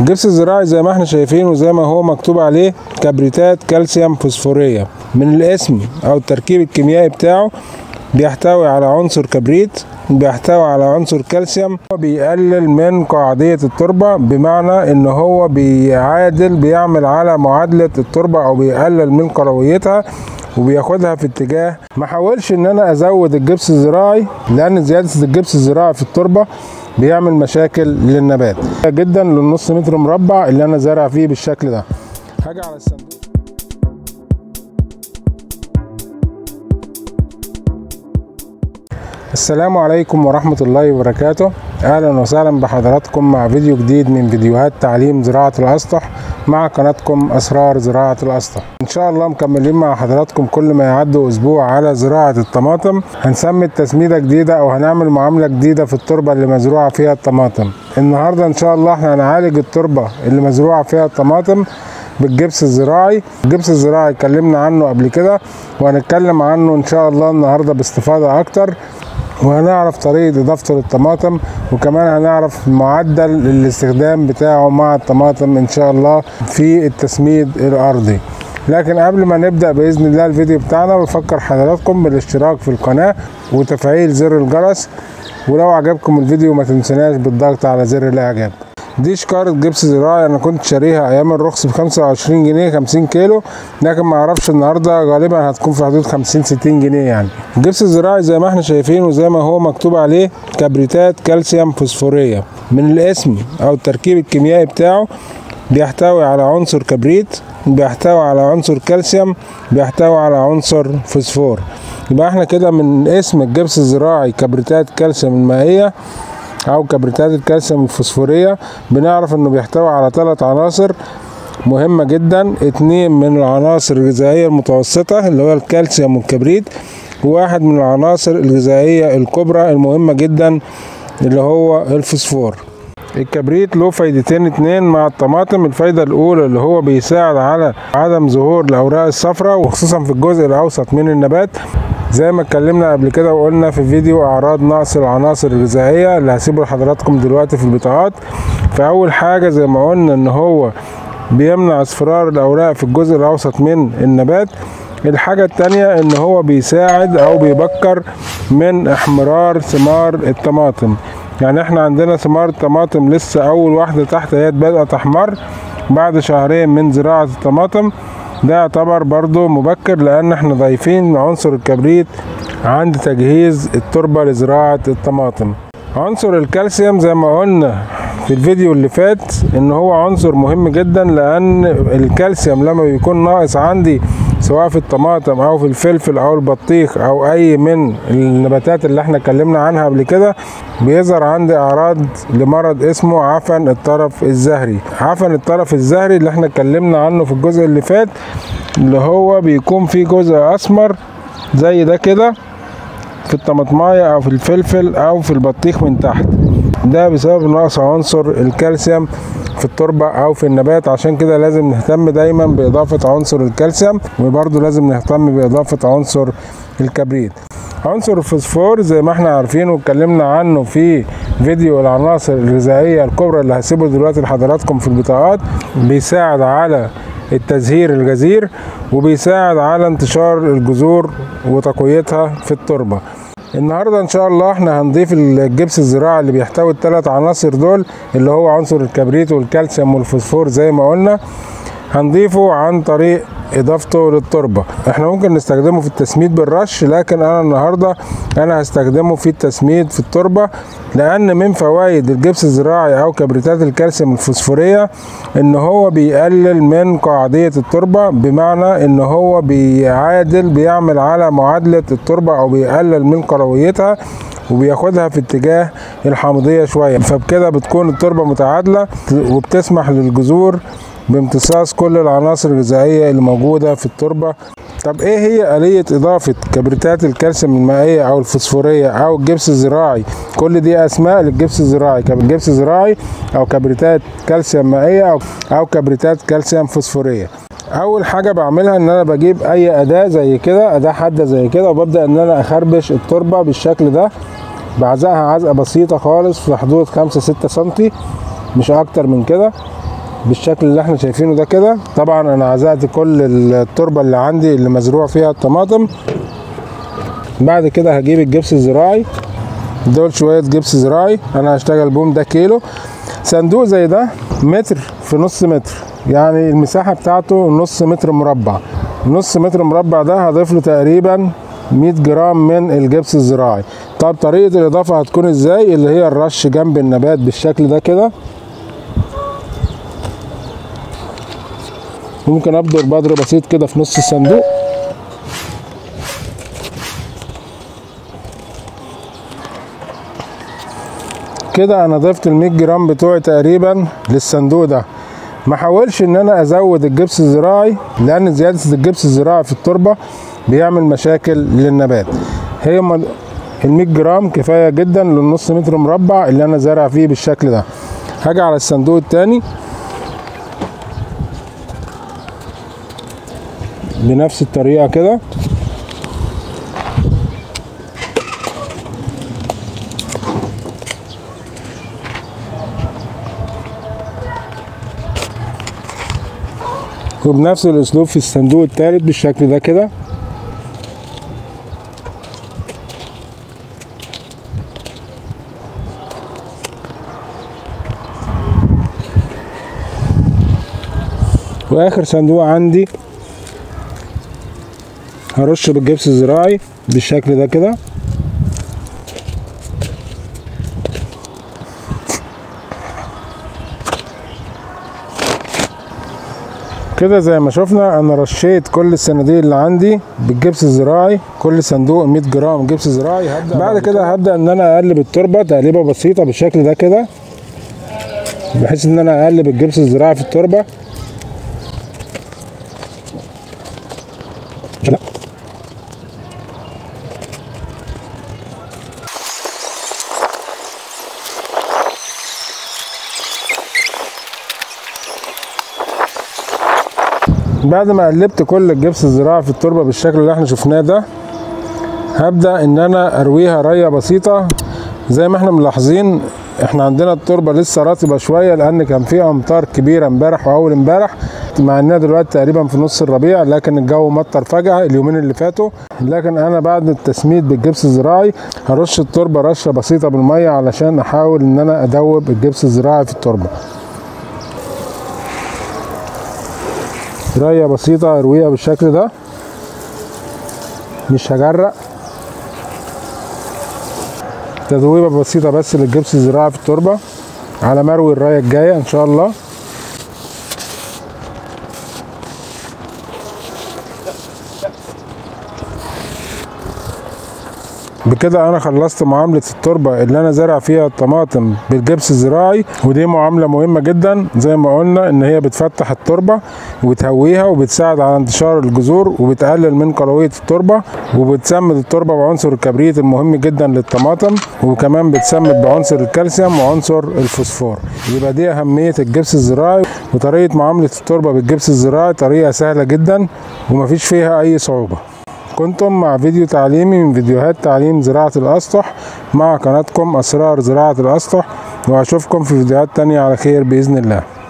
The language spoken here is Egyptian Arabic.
الجبس الزراعي زي ما احنا شايفين وزي ما هو مكتوب عليه كبريتات كالسيوم فوسفورية من الاسم او التركيب الكيميائي بتاعه بيحتوي على عنصر كبريت بيحتوي على عنصر كالسيوم بيقلل من قاعدية التربة بمعنى ان هو بيعادل بيعمل على معادلة التربة او بيقلل من قرويتها وبياخدها في اتجاه ما حاولش ان انا ازود الجبس الزراعي لان زيادة الجبس الزراعي في التربة بيعمل مشاكل للنبات جدا للنص متر مربع اللي انا زارع فيه بالشكل ده هاجي على الصندوق السلام عليكم ورحمة الله وبركاته أهلا وسهلا بحضراتكم مع فيديو جديد من فيديوهات تعليم زراعة الأسطح مع قناتكم أسرار زراعة الأسطح إن شاء الله مكملين مع حضراتكم كل ما يعدوا أسبوع على زراعة الطماطم هنسمي التسميدة جديدة أو هنعمل معاملة جديدة في التربة اللي مزروعة فيها الطماطم النهاردة إن شاء الله احنا هنعالج التربة اللي مزروعة فيها الطماطم بالجبس الزراعي الجبس الزراعي اتكلمنا عنه قبل كده وهنتكلم عنه ان شاء الله النهارده باستفاضه اكتر وهنعرف طريقة إضافته للطماطم وكمان هنعرف معدل الاستخدام بتاعه مع الطماطم إن شاء الله في التسميد الأرضي لكن قبل ما نبدأ بإذن الله الفيديو بتاعنا بفكر حضراتكم بالاشتراك في القناة وتفعيل زر الجرس ولو عجبكم الفيديو ما تنسوناش بالضغط على زر الإعجاب دي شكارة جبس زراعي انا كنت شاريها ايام الرخص ب 25 جنيه 50 كيلو لكن ما اعرفش النهارده غالبا هتكون في حدود 50 60 جنيه يعني الجبس الزراعي زي ما احنا شايفين وزي ما هو مكتوب عليه كبريتات كالسيوم فوسفورية من الاسم او التركيب الكيميائي بتاعه بيحتوي على عنصر كبريت بيحتوي على عنصر كالسيوم بيحتوي على عنصر فوسفور يبقى احنا كده من اسم الجبس الزراعي كبريتات كالسيوم المائية او كبريتات الكالسيوم الفوسفورية بنعرف انه بيحتوي على ثلاث عناصر مهمة جدا اتنين من العناصر الغذائية المتوسطة اللي هو الكالسيوم والكبريت وواحد من العناصر الغذائية الكبرى المهمة جدا اللي هو الفوسفور الكبريت له فايدتين اتنين مع الطماطم الفايدة الأولى اللي هو بيساعد على عدم ظهور الأوراق الصفراء وخصوصا في الجزء الأوسط من النبات زي ما اتكلمنا قبل كده وقلنا في فيديو اعراض نقص العناصر الغذائيه اللي هسيبه لحضراتكم دلوقتي في البطاقات فاول حاجه زي ما قلنا ان هو بيمنع اصفرار الاوراق في الجزء الاوسط من النبات الحاجة التانية ان هو بيساعد او بيبكر من احمرار ثمار الطماطم يعني احنا عندنا ثمار الطماطم لسه اول واحدة تحت هي بدأت تحمر بعد شهرين من زراعة الطماطم ده يعتبر برضو مبكر لان احنا ضايفين عنصر الكبريت عند تجهيز التربة لزراعة الطماطم عنصر الكالسيوم زي ما قلنا في الفيديو اللي فات ان هو عنصر مهم جدا لان الكالسيوم لما بيكون ناقص عندي سواء في الطماطم او في الفلفل او البطيخ او اي من النباتات اللي احنا اتكلمنا عنها قبل كده بيظهر عندي اعراض لمرض اسمه عفن الطرف الزهري عفن الطرف الزهري اللي احنا اتكلمنا عنه في الجزء اللي فات اللي هو بيكون فيه جزء اسمر زي ده كده في الطماطمايه او في الفلفل او في البطيخ من تحت ده بسبب نقص عنصر الكالسيوم في التربة أو في النبات عشان كده لازم نهتم دايما بإضافة عنصر الكالسيوم وبرضه لازم نهتم بإضافة عنصر الكبريت عنصر الفوسفور زي ما احنا عارفين واتكلمنا عنه في فيديو العناصر الغذائية الكبرى اللي هسيبه دلوقتي لحضراتكم في البطاقات بيساعد على التزهير الجزير وبيساعد على انتشار الجذور وتقويتها في التربة النهارده ان شاء الله احنا هنضيف الجبس الزراعي اللي بيحتوي الثلاث عناصر دول اللي هو عنصر الكبريت والكالسيوم والفوسفور زي ما قلنا هنضيفه عن طريق اضافته للتربه احنا ممكن نستخدمه في التسميد بالرش لكن انا النهارده انا هستخدمه في التسميد في التربه لان من فوائد الجبس الزراعي او كبريتات الكالسيوم الفوسفوريه ان هو بيقلل من قاعديه التربه بمعنى ان هو بيعادل بيعمل على معادله التربه او بيقلل من قرويتها وبياخدها في اتجاه الحامضيه شويه فبكده بتكون التربه متعادله وبتسمح للجذور بامتصاص كل العناصر الغذائيه اللي موجوده في التربه طب ايه هي آلية إضافة كبريتات الكالسيوم المائية أو الفوسفورية أو الجبس الزراعي كل دي أسماء للجبس الزراعي جبس زراعي أو كبريتات كالسيوم مائية أو أو كبريتات كالسيوم فوسفورية أول حاجة بعملها إن أنا بجيب أي أداة زي كده أداة حادة زي كده وببدأ إن أنا أخربش التربة بالشكل ده بعزقها عزقة بسيطة خالص في حدود خمسة ستة سنتي مش أكتر من كده بالشكل اللي احنا شايفينه ده كده طبعا انا عزقت كل التربه اللي عندي اللي مزروع فيها الطماطم بعد كده هجيب الجبس الزراعي دول شويه جبس زراعي انا هشتغل بهم ده كيلو صندوق زي ده متر في نص متر يعني المساحه بتاعته نص متر مربع نص متر مربع ده هضيف له تقريبا 100 جرام من الجبس الزراعي طب طريقه الاضافه هتكون ازاي اللي هي الرش جنب النبات بالشكل ده كده ممكن ابدر بدر بسيط كده في نص الصندوق كده انا ضفت ال 100 جرام بتوعي تقريبا للصندوق ده ما حاولش ان انا ازود الجبس الزراعي لان زياده الجبس الزراعي في التربه بيعمل مشاكل للنبات هي ال 100 جرام كفايه جدا للنص متر مربع اللي انا زارع فيه بالشكل ده هاجي على الصندوق التاني بنفس الطريقه كده وبنفس الاسلوب في الصندوق الثالث بالشكل ده كده واخر صندوق عندي هرش بالجبس الزراعي بالشكل ده كده كده زي ما شفنا انا رشيت كل الصناديق اللي عندي بالجبس الزراعي كل صندوق 100 جرام جبس زراعي هبدا بعد كده هبدا ان انا اقلب التربه تقليبه بسيطه بالشكل ده كده بحيث ان انا اقلب الجبس الزراعي في التربه لا بعد ما قلبت كل الجبس الزراعي في التربه بالشكل اللي احنا شفناه ده هبدا ان انا ارويها ريه بسيطه زي ما احنا ملاحظين احنا عندنا التربه لسه رطبه شويه لان كان فيها امطار كبيره امبارح واول امبارح مع انها دلوقتي تقريبا في نص الربيع لكن الجو مطر فجاه اليومين اللي فاتوا لكن انا بعد التسميد بالجبس الزراعي هرش التربه رشه بسيطه بالميه علشان احاول ان انا ادوب الجبس الزراعي في التربه ريه بسيطه ارويها بالشكل ده مش هجرق تدويبه بسيطه بس للجبس الزراعي في التربه على مروي الرايه الجايه ان شاء الله بكده انا خلصت معاملة التربة اللي انا زارع فيها الطماطم بالجبس الزراعي ودي معاملة مهمة جدا زي ما قلنا ان هي بتفتح التربة وبتهويها وبتساعد على انتشار الجذور وبتقلل من قلوية التربة وبتسمد التربة بعنصر الكبريت المهم جدا للطماطم وكمان بتسمد بعنصر الكالسيوم وعنصر الفوسفور يبقى دي اهمية الجبس الزراعي وطريقة معاملة التربة بالجبس الزراعي طريقة سهلة جدا ومفيش فيها اي صعوبة كنتم مع فيديو تعليمي من فيديوهات تعليم زراعة الأسطح مع قناتكم أسرار زراعة الأسطح وأشوفكم في فيديوهات تانية على خير بإذن الله